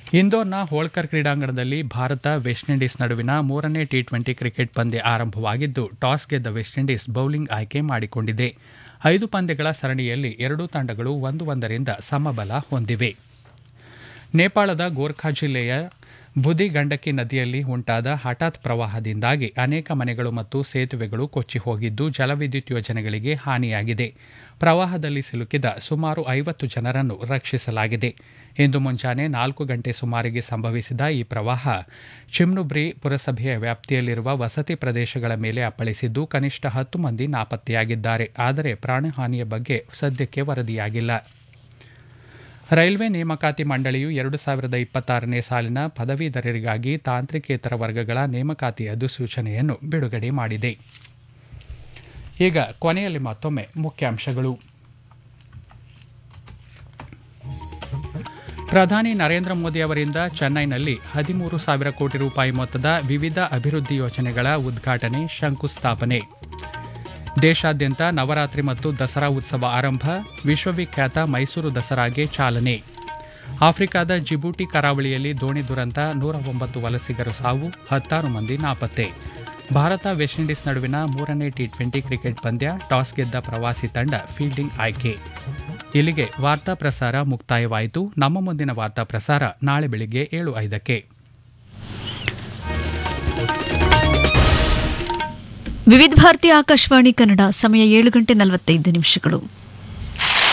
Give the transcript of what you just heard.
ಇಂದೋರ್ನ ಹೋಳ್ಕರ್ ಕ್ರೀಡಾಂಗಣದಲ್ಲಿ Bharat West Indies ನಡುವಿನ ಮೂರನೇ ಟಿ ಟ್ವೆಂಟಿ ಕ್ರಿಕೆಟ್ ಪಂದ್ಯ ಆರಂಭವಾಗಿದ್ದು ಟಾಸ್ ಗೆದ್ದ ವೆಸ್ಟ್ ಇಂಡೀಸ್ ಬೌಲಿಂಗ್ ಆಯ್ಕೆ ಮಾಡಿಕೊಂಡಿದೆ ಐದು ಪಂದ್ಯಗಳ ಸರಣಿಯಲ್ಲಿ ಎರಡೂ ತಂಡಗಳು ಒಂದು ಒಂದರಿಂದ ಸಮಬಲ ಹೊಂದಿವೆ ನೇಪಾಳದ ಗೋರ್ಖಾ ಜಿಲ್ಲೆಯ ಬುದಿ ಗಂಡಕಿ ನದಿಯಲ್ಲಿ ಉಂಟಾದ ಹಠಾತ್ ಪ್ರವಾಹದಿಂದಾಗಿ ಅನೇಕ ಮನೆಗಳು ಮತ್ತು ಸೇತುವೆಗಳು ಕೊಚ್ಚಿ ಹೋಗಿದ್ದು ಜಲವಿದ್ಯುತ್ ಯೋಜನೆಗಳಿಗೆ ಹಾನಿಯಾಗಿದೆ ಪ್ರವಾಹದಲ್ಲಿ ಸಿಲುಕಿದ ಸುಮಾರು ಐವತ್ತು ಜನರನ್ನು ರಕ್ಷಿಸಲಾಗಿದೆ ಇಂದು ಮುಂಜಾನೆ ನಾಲ್ಕು ಗಂಟೆ ಸುಮಾರಿಗೆ ಸಂಭವಿಸಿದ ಈ ಪ್ರವಾಹ ಚಿಮ್ನುಬ್ರಿ ಪುರಸಭೆಯ ವ್ಯಾಪ್ತಿಯಲ್ಲಿರುವ ವಸತಿ ಪ್ರದೇಶಗಳ ಮೇಲೆ ಅಪ್ಪಳಿಸಿದ್ದು ಕನಿಷ್ಠ ಹತ್ತು ಮಂದಿ ನಾಪತ್ತೆಯಾಗಿದ್ದಾರೆ ಆದರೆ ಪ್ರಾಣಹಾನಿಯ ಬಗ್ಗೆ ಸದ್ಯಕ್ಕೆ ವರದಿಯಾಗಿಲ್ಲ ರೈಲ್ವೆ ನೇಮಕಾತಿ ಮಂಡಳಿಯು ಎರಡು ಸಾವಿರದ ಇಪ್ಪತ್ತಾರನೇ ಸಾಲಿನ ಪದವೀಧರರಿಗಾಗಿ ತಾಂತ್ರಿಕೇತರ ವರ್ಗಗಳ ನೇಮಕಾತಿ ಅಧಿಸೂಚನೆಯನ್ನು ಬಿಡುಗಡೆ ಮಾಡಿದೆ ಈಗ ಕೊನೆಯಲ್ಲಿ ಮತ್ತೊಮ್ಮೆ ಮುಖ್ಯಾಂಶಗಳು ಪ್ರಧಾನಿ ನರೇಂದ್ರ ಮೋದಿ ಅವರಿಂದ ಚೆನ್ನೈನಲ್ಲಿ ಹದಿಮೂರು ಸಾವಿರ ಕೋಟಿ ರೂಪಾಯಿ ಮೊತ್ತದ ವಿವಿಧ ಅಭಿವೃದ್ಧಿ ಯೋಜನೆಗಳ ಉದ್ಘಾಟನೆ ಶಂಕುಸ್ಥಾಪನೆ ದೇಶಾದ್ಯಂತ ನವರಾತ್ರಿ ಮತ್ತು ದಸರಾ ಉತ್ಸವ ಆರಂಭ ವಿಶ್ವವಿಖ್ಯಾತ ಮೈಸೂರು ದಸರಾಗೆ ಚಾಲನೆ ಆಫ್ರಿಕಾದ ಜಿಬೂಟಿ ಕರಾವಳಿಯಲ್ಲಿ ದೋಣಿ ದುರಂತ ನೂರ ಒಂಬತ್ತು ವಲಸಿಗರು ಸಾವು ಹತ್ತಾರು ಮಂದಿ ನಾಪತ್ತೆ ಭಾರತ ವೆಸ್ಟ್ ಇಂಡೀಸ್ ನಡುವಿನ ಮೂರನೇ ಟಿ ಟ್ವೆಂಟಿ ಕ್ರಿಕೆಟ್ ಪಂದ್ಯ ಟಾಸ್ ಗೆದ್ದ ಪ್ರವಾಸಿ ತಂಡ ಫೀಲ್ಡಿಂಗ್ ಆಯ್ಕೆ ಇಲ್ಲಿಗೆ ವಾರ್ತಾ ಪ್ರಸಾರ ಮುಕ್ತಾಯವಾಯಿತು ನಮ್ಮ ಮುಂದಿನ ವಾರ್ತಾ ಪ್ರಸಾರ ನಾಳೆ ಬೆಳಿಗ್ಗೆ ಏಳು ಐದಕ್ಕೆ ವಿವಿಧ ಭಾರತಿ ಆಕಾಶವಾಣಿ ಕನ್ನಡ ಸಮಯ ಏಳು ಗಂಟೆ ನಲವತ್ತೈದು ನಿಮಿಷಗಳು